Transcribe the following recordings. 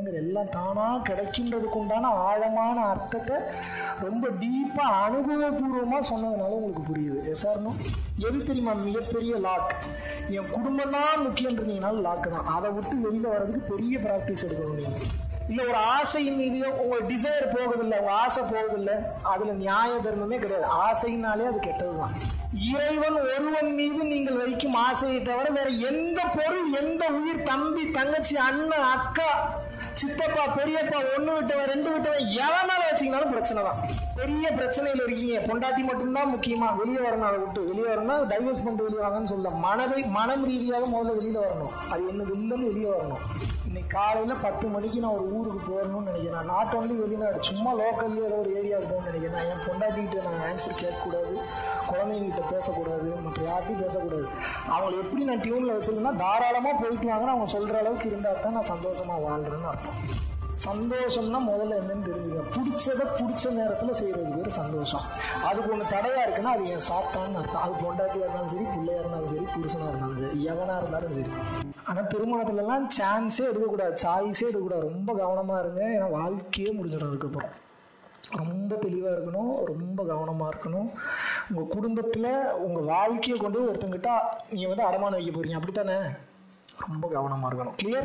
வேணுங்கிற எல்லாம் தானாக கிடைக்கின்றதுக்கு உண்டான ஆழமான அர்த்தத்தை ரொம்ப டீப்பாக அனுபவபூர்வமாக சொன்னதுனால உங்களுக்கு புரியுது எஸ்ஆர்னோ எது தெரியுமா மிகப்பெரிய லாக் என் குடும்பம் தான் முக்கியன்றீங்கனால லாக்கு தான் அதை விட்டு வெளியில் வர்றதுக்கு பெரிய ப்ராக்டிஸ் எடுக்கணும் நீங்கள் இல்லை ஒரு ஆசையின் மீதியோ உங்க டிசைர் போகுதில்ல உங்க ஆசை போகுதில்ல அதுல நியாய தர்மமே கிடையாது ஆசைனாலே அது கெட்டதுதான் இறைவன் ஒருவன் மீது நீங்கள் வைக்கும் ஆசையை தவிர வேற எந்த பொருள் எந்த உயிர் தம்பி தங்கச்சி அண்ணன் அக்கா சித்தப்பா பெரியப்பா ஒண்ணு விட்டவன் ரெண்டு விட்டவன் எவன் மேல வச்சீங்கனாலும் பிரச்சனை தான் பெரிய பிரச்சனையில இருக்கீங்க பொண்டாட்டி மட்டும்தான் முக்கியமா வெளியே வரணும் அதை விட்டு வெளியே வரணும் டைவர்ஸ் பண்ணிட்டு வெளியே வாங்கன்னு சொல்ல மனதை மனம் ரீதியாக முதல்ல வெளியில வரணும் அது என்னது இல்லைன்னு வெளியே வரணும் இன்னைக்கு காலையில பத்து மணிக்கு நான் ஒரு ஊருக்கு போகணும்னு நினைக்கிறேன் நாட் ஒன்லி வெளிநாடு சும்மா லோக்கல்ல ஏதோ ஒரு ஏரியாவுக்கு போகணும்னு நினைக்கிறேன் என் பொண்டாட்டிகிட்ட நான் ஆன்சர் கேட்கக்கூடாது குழந்தைங்கிட்ட பேசக்கூடாது மற்ற யார்ட்டையும் பேசக்கூடாது அவங்களை எப்படி நான் டியூன்ல வச்சிருந்தேன்னா தாராளமா போயிட்டு வாங்கன்னு அவங்க சொல்ற அளவுக்கு இருந்தா தான் நான் சந்தோஷமா வாழ்றேன்னு அர்த்தம் சந்தோஷம்னா முதல்ல என்னன்னு தெரிஞ்சுங்க பிடிச்சதை பிடிச்ச நேரத்தில் செய்யறது பேர் சந்தோஷம் அதுக்கு ஒன்று தடையா இருக்குன்னா அது என் சாத்தான்னு அர்த்தம் அது பொண்டாட்டியா இருந்தாலும் சரி பிள்ளையா இருந்தாலும் சரி புருஷனா இருந்தாலும் சரி எவனா இருந்தாலும் சரி ஆனால் திருமணத்துலலாம் சான்ஸே எடுக்கக்கூடாது சாய்ஸே எடுக்கக்கூடாது ரொம்ப கவனமா இருங்க ஏன்னா வாழ்க்கையே முடிஞ்சிடும் அதுக்கப்புறம் ரொம்ப தெளிவாக இருக்கணும் ரொம்ப கவனமாக இருக்கணும் உங்கள் குடும்பத்தில் உங்கள் வாழ்க்கையை கொண்டு போய் ஒருத்தங்கிட்ட நீங்கள் வந்து அடமானம் வைக்க போறீங்க அப்படித்தானே ரொம்ப கவனமாக இருக்கணும் கிளியர்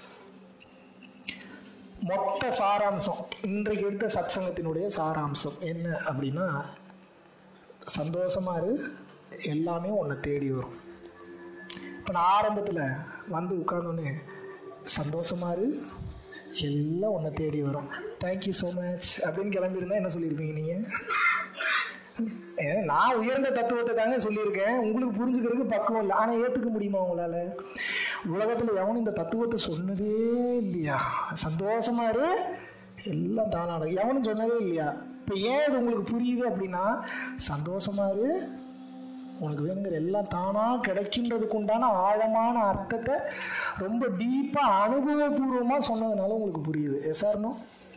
மொத்த சாராம்சம் இன்றைக்கு எடுத்த சத்சங்கத்தினுடைய சாராம்சம் என்ன அப்படின்னா சந்தோஷமா இரு எல்லாமே உன்னை தேடி வரும் இப்போ நான் ஆரம்பத்தில் வந்து உட்கார்ந்தோன்னே சந்தோஷமா இரு எல்லாம் உன்னை தேடி வரும் தேங்க்யூ ஸோ மச் அப்படின்னு கிளம்பியிருந்தா என்ன சொல்லியிருப்பீங்க நீங்கள் ஏன் நான் உயர்ந்த தத்துவத்தை தாங்க சொல்லியிருக்கேன் உங்களுக்கு புரிஞ்சுக்கிறதுக்கு பக்குவம் இல்லை ஆனால் ஏற்றுக்க முடியுமா உங்களால் உலகத்தில் எவனும் இந்த தத்துவத்தை சொன்னதே இல்லையா சந்தோஷமா இரு எல்லாம் தானா நடக்கும் எவனும் சொன்னதே இல்லையா இப்போ ஏன் இது உங்களுக்கு புரியுது அப்படின்னா சந்தோஷமா இரு உனக்கு வேணுங்கிற எல்லாம் தானாக கிடைக்கின்றதுக்கு உண்டான ஆழமான அர்த்தத்தை ரொம்ப டீப்பாக அனுபவபூர்வமாக சொன்னதுனால உங்களுக்கு புரியுது எஸ்ஆர்னோ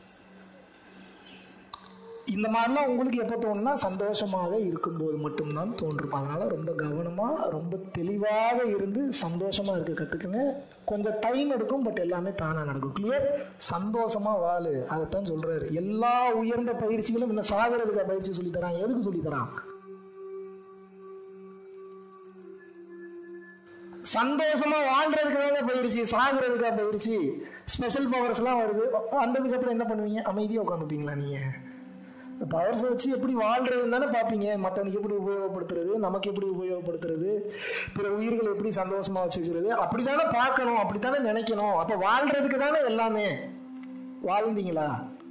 இந்த மாதிரிலாம் உங்களுக்கு எப்போ தோணுன்னா சந்தோஷமாக இருக்கும்போது மட்டும்தான் தோன்றும் அதனால ரொம்ப கவனமாக ரொம்ப தெளிவாக இருந்து சந்தோஷமாக இருக்க கற்றுக்குங்க கொஞ்சம் டைம் எடுக்கும் பட் எல்லாமே தானாக நடக்கும் கிளியர் சந்தோஷமாக வாழு அதைத்தான் சொல்கிறாரு எல்லா உயர்ந்த பயிற்சிகளும் இன்னும் சாகிறதுக்கு பயிற்சி சொல்லித்தரான் எதுக்கு சொல்லித்தரான் சந்தோஷமா வாழ்றதுக்கு தாங்க பயிற்சி சாகுறதுக்கா பயிற்சி ஸ்பெஷல் பவர்ஸ் எல்லாம் வருது வந்ததுக்கு அப்புறம் என்ன பண்ணுவீங்க அமைதியா உட்காந்துப்பீங்களா நீங்க பவர்ஸ் வச்சு எப்படி வாழ்றதுன்னு தானே பார்ப்பீங்க மற்றவனுக்கு எப்படி உபயோகப்படுத்துறது நமக்கு எப்படி உபயோகப்படுத்துறது பிற உயிர்களை எப்படி சந்தோஷமா வச்சுக்கிறது அப்படித்தானே பார்க்கணும் அப்படித்தானே நினைக்கணும் அப்ப வாழ்றதுக்கு தானே எல்லாமே வாழ்ந்தீங்களா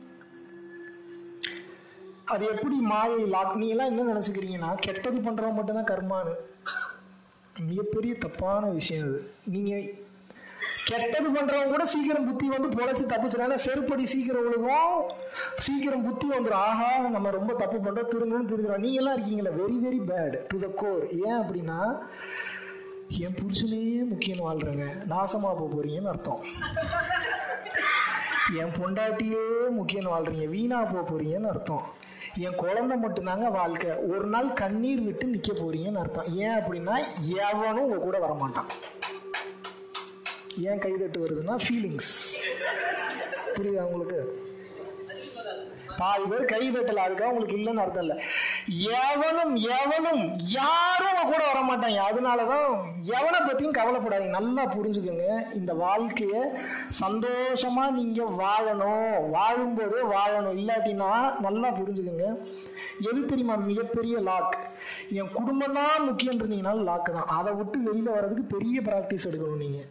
அது எப்படி மாயை லாக் நீ எல்லாம் என்ன நினைச்சுக்கிறீங்கன்னா கெட்டது பண்றவன் மட்டும்தான் கர்மானு மிகப்பெரிய தப்பான விஷயம் அது நீங்க கெட்டது பண்றவங்க கூட சீக்கிரம் புத்தி வந்து பொழைச்சு தப்பிச்சிடாங்க செருப்படி சீக்கிரம் விழுகும் சீக்கிரம் புத்தி வந்துடும் ஆஹா நம்ம ரொம்ப தப்பு பண்றோம் திரும்பணும் திருந்துறோம் நீங்க எல்லாம் இருக்கீங்களா very very bad to the core ஏன் அப்படின்னா என் புருஷனையே முக்கியம் வாழ்றேங்க நாசமா போக போறீங்கன்னு அர்த்தம் என் பொண்டாட்டியே முக்கியம் வாழ்றீங்க வீணா போக போறீங்கன்னு அர்த்தம் என் குழந்தை மட்டும்தாங்க வாழ்க்கை ஒரு நாள் கண்ணீர் விட்டு நிக்க போறீங்கன்னு அர்த்தம் ஏன் அப்படின்னா எவனும் உங்க கூட வரமாட்டான் ஏன் கைதட்டு வருதுன்னா ஃபீலிங்ஸ் புரியுதா உங்களுக்கு பாதி பேர் கை தட்டல அதுக்காக உங்களுக்கு இல்லைன்னு அர்த்தம் இல்லை எவனும் எவனும் யாரும் உங்க கூட வர மாட்டாங்க அதனாலதான் எவனை பத்தியும் கவலைப்படாதீங்க நல்லா புரிஞ்சுக்கோங்க இந்த வாழ்க்கைய சந்தோஷமா நீங்க வாழணும் வாழும்போதே வாழணும் இல்லாட்டினா நல்லா புரிஞ்சுக்கோங்க எது தெரியுமா மிகப்பெரிய லாக் என் குடும்பம் தான் முக்கியன்றீங்கனால லாக்கு தான் அதை விட்டு வெளியில வர்றதுக்கு பெரிய ப்ராக்டிஸ் எடுக்கணும் நீங்க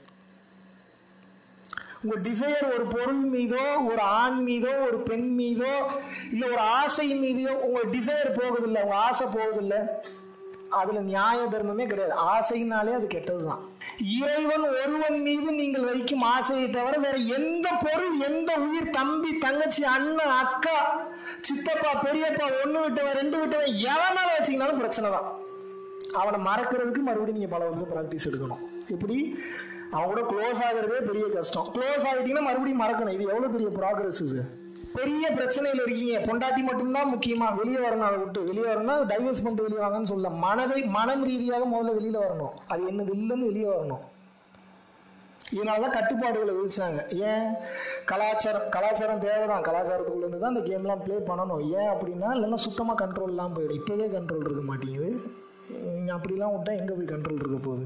உங்க டிசையர் ஒரு பொருள் மீதோ ஒரு ஆண் மீதோ ஒரு பெண் மீதோ இல்ல ஒரு ஆசை மீதோ உங்க டிசையர் போகுதில்ல உங்க ஆசை போகுதில்ல அதுல நியாய தர்மமே கிடையாது ஆசைனாலே அது கெட்டதுதான் இறைவன் ஒருவன் மீது நீங்கள் வைக்கும் ஆசையை தவிர வேற எந்த பொருள் எந்த உயிர் தம்பி தங்கச்சி அண்ணன் அக்கா சித்தப்பா பெரியப்பா ஒண்ணு விட்டவன் ரெண்டு விட்டவன் எவன் மேல வச்சீங்கனாலும் பிரச்சனை தான் அவனை மறக்கிறதுக்கு மறுபடியும் நீங்க பல வருஷம் ப்ராக்டிஸ் எடுக்கணும் இப்படி அவன் கூட க்ளோஸ் ஆகிறதே பெரிய கஷ்டம் க்ளோஸ் ஆகிட்டீங்கன்னா மறுபடியும் மறக்கணும் இது எவ்வளவு பெரிய ப்ராக்ரஸ் இது பெரிய பிரச்சனையில இருக்கீங்க பொண்டாட்டி மட்டும்தான் முக்கியமா வெளியே வரணும் அதை விட்டு வெளியே வரணும் டைவர்ஸ் பண்ணிட்டு வெளியே வாங்கன்னு சொல்ல மனதை மனம் ரீதியாக முதல்ல வெளியில வரணும் அது என்னது இல்லைன்னு வெளியே வரணும் இதனால தான் கட்டுப்பாடுகளை விதிச்சாங்க ஏன் கலாச்சாரம் கலாச்சாரம் தேவைதான் கலாச்சாரத்துக்குள்ள இருந்து தான் இந்த கேம்லாம் ப்ளே பண்ணணும் ஏன் அப்படின்னா இல்லைன்னா சுத்தமாக கண்ட்ரோல் இல்லாமல் போயிடும் இப்போவே கண்ட்ரோல் இருக்க மாட்டேங்குது நீங்கள் அப்படிலாம் விட்டா எங்கே போய் கண்ட்ரோல் இருக்க போகுது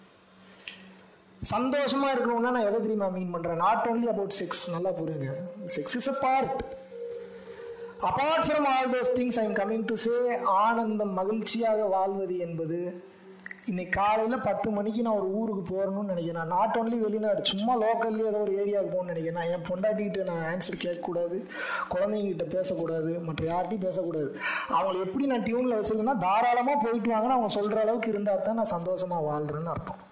சந்தோஷமா இருக்கணும்னா நான் எதை தெரியுமா மீன் பண்றேன் நாட் only அபவுட் செக்ஸ் நல்லா புரியுங்க sex is a part apart from all those things I coming to say ஆனந்தம் மகிழ்ச்சியாக வாழ்வது என்பது இன்னைக்கு காலையில் பத்து மணிக்கு நான் ஒரு ஊருக்கு போகணும்னு நினைக்கிறேன் நாட் only வெளிநாடு சும்மா லோக்கல்லே ஏதோ ஒரு ஏரியாவுக்கு போகணும்னு நினைக்கிறேன் நான் என் பொண்டாட்டிக்கிட்ட நான் ஆன்சர் கேட்கக்கூடாது குழந்தைங்கிட்ட பேசக்கூடாது மற்ற யார்ட்டையும் பேசக்கூடாது அவங்கள எப்படி நான் டியூனில் வச்சிருந்தேன்னா தாராளமாக போயிட்டு வாங்கன்னு அவங்க சொல்கிற அளவுக்கு இருந்தால் தான் நான் சந்தோஷமாக வாழ்கிறேன்னு அர்த்தம்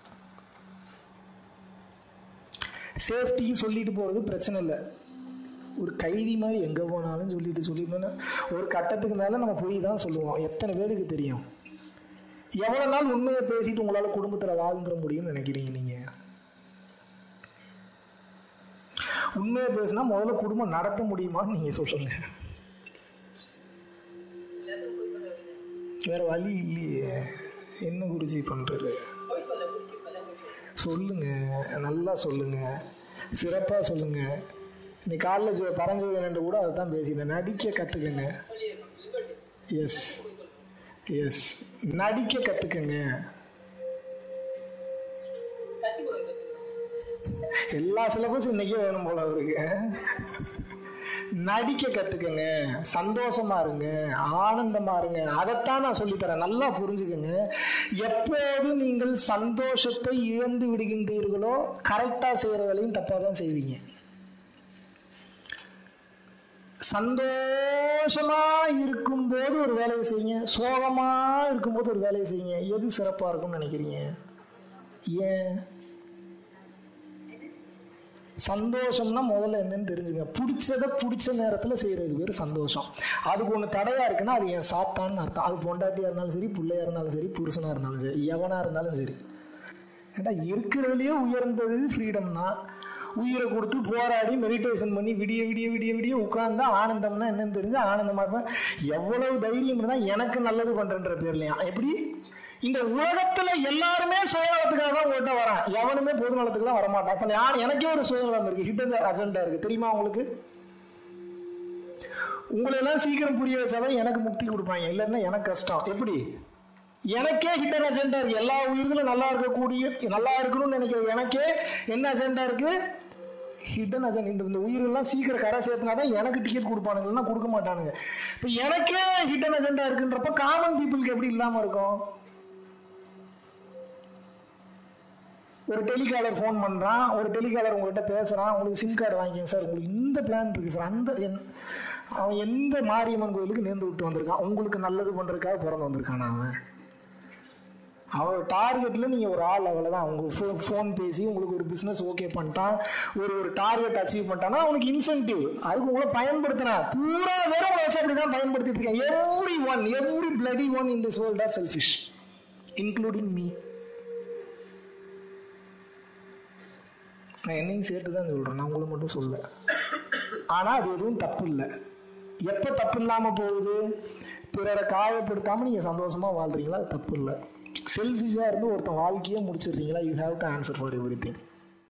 சேஃப்டிக்கு சொல்லிட்டு போகிறது பிரச்சனை இல்லை ஒரு கைதி மாதிரி எங்கே போனாலும் சொல்லிட்டு சொல்லிட்டு ஒரு கட்டத்துக்கு மேலே நம்ம போய் தான் சொல்லுவோம் எத்தனை பேருக்கு தெரியும் எவ்வளோ நாள் உண்மையை பேசிட்டு உங்களால் குடும்பத்தில் வாழ்ந்துட முடியும்னு நினைக்கிறீங்க நீங்கள் உண்மையை பேசினா முதல்ல குடும்பம் நடத்த முடியுமான்னு நீங்கள் சொல்லுங்க வேற வழி இல்லையே என்ன குருஜி பண்றது சொல்லுங்க நல்லா சொல்லுங்க சிறப்பாக சொல்லுங்க இன்னைக்கு காலேஜ் பரஞ்சோதனன் கூட அதை தான் பேசியிருந்தேன் நடிக்க கற்றுக்குங்க எஸ் எஸ் நடிக்க கற்றுக்குங்க எல்லா சிலபஸும் இன்னைக்கே வேணும் போல அவருக்கு நடிக்க கத்துக்கங்க சந்தோஷமா இருங்க ஆனந்தமா இருங்க அதைத்தான் நான் சொல்லித்தரேன் நல்லா புரிஞ்சுக்கங்க எப்போது நீங்கள் சந்தோஷத்தை இழந்து விடுகின்றீர்களோ கரெக்டா செய்யற வேலையும் தப்பா தான் செய்வீங்க சந்தோஷமா இருக்கும்போது ஒரு வேலையை செய்யுங்க சோகமா இருக்கும்போது ஒரு வேலையை செய்யுங்க எது சிறப்பா இருக்கும்னு நினைக்கிறீங்க ஏன் சந்தோஷம்னா முதல்ல என்னன்னு தெரிஞ்சுங்க பிடிச்சத பிடிச்ச நேரத்தில் செய்யறதுக்கு பேர் சந்தோஷம் அதுக்கு ஒன்று தடையா இருக்குன்னா அது என் சாத்தான்னு அர்த்தம் அது பொண்டாட்டியா இருந்தாலும் சரி பிள்ளையா இருந்தாலும் சரி புருஷனா இருந்தாலும் சரி எவனா இருந்தாலும் சரி ஏன்னா இருக்கிறதுலயே உயர்ந்தது ஃப்ரீடம் தான் உயிரை கொடுத்து போராடி மெடிடேஷன் பண்ணி விடிய விடிய விடிய விடிய உட்கார்ந்தா ஆனந்தம்னா என்னன்னு தெரிஞ்சு ஆனந்தமா இருப்பேன் எவ்வளவு தைரியம் இருந்தா எனக்கு நல்லது பண்றேன்ற பேர்லையா எப்படி இந்த உலகத்துல எல்லாருமே சுயநலத்துக்காக தான் உங்கள்கிட்ட வரான் எவனுமே பொது நலத்துக்குலாம் வரமாட்டான் அப்ப நான் எனக்கே ஒரு சுயநலம் இருக்கு ஹிடன் அஜெண்டா இருக்கு தெரியுமா உங்களுக்கு உங்களை எல்லாம் சீக்கிரம் புரிய வச்சாதான் எனக்கு முக்தி கொடுப்பாங்க இல்லைன்னா எனக்கு கஷ்டம் எப்படி எனக்கே ஹிடன் அஜெண்டா இருக்கு எல்லா உயிர்களும் நல்லா இருக்கக்கூடிய நல்லா இருக்கணும்னு நினைக்கிற எனக்கே என்ன அஜெண்டா இருக்கு ஹிடன் அஜெண்டா இந்த இந்த உயிரெல்லாம் சீக்கிரம் கரை சேர்த்துனாதான் எனக்கு டிக்கெட் கொடுப்பானுங்கன்னா கொடுக்க மாட்டானுங்க இப்போ எனக்கே ஹிடன் அஜெண்டா இருக்குன்றப்ப காமன் பீப்புளுக்கு எப்படி இல்லாம இருக்கும் ஒரு டெலிகாலர் ஃபோன் பண்ணுறான் ஒரு டெலிகாலர் உங்கள்கிட்ட பேசுகிறான் உங்களுக்கு சிம் கார்டு வாங்கிக்கங்க சார் உங்களுக்கு இந்த பிளான் இருக்குது சார் அந்த என் அவன் எந்த மாரியம்மன் கோயிலுக்கு நேர்ந்து விட்டு வந்திருக்கான் உங்களுக்கு நல்லது பண்ணுறதுக்காக பிறந்து வந்திருக்கான் அவன் அவன் டார்கெட்டில் நீங்கள் ஒரு ஆள் அவ்வளோதான் உங்களுக்கு ஃபோ ஃபோன் பேசி உங்களுக்கு ஒரு பிஸ்னஸ் ஓகே பண்ணிட்டான் ஒரு ஒரு டார்கெட் அச்சீவ் பண்ணிட்டான்னா அவனுக்கு இன்சென்டிவ் அதுக்கு உங்களை பயன்படுத்தினா பூரா வேற உங்களை வச்சு அப்படி தான் பயன்படுத்திட்டு இருக்கேன் every one every bloody one in this world are selfish including me நான் என்னையும் சேர்த்து தான் சொல்கிறேன் நான் உங்களை மட்டும் சொல்ல ஆனால் அது எதுவும் தப்பு இல்லை எப்போ தப்பு இல்லாமல் போகுது பிறரை காயப்படுத்தாமல் நீங்கள் சந்தோஷமாக வாழ்றீங்களா அது தப்பு இல்லை செல்ஃபிஷாக இருந்து ஒருத்தன் வாழ்க்கையே முடிச்சிடுறீங்களா you have to answer for every thing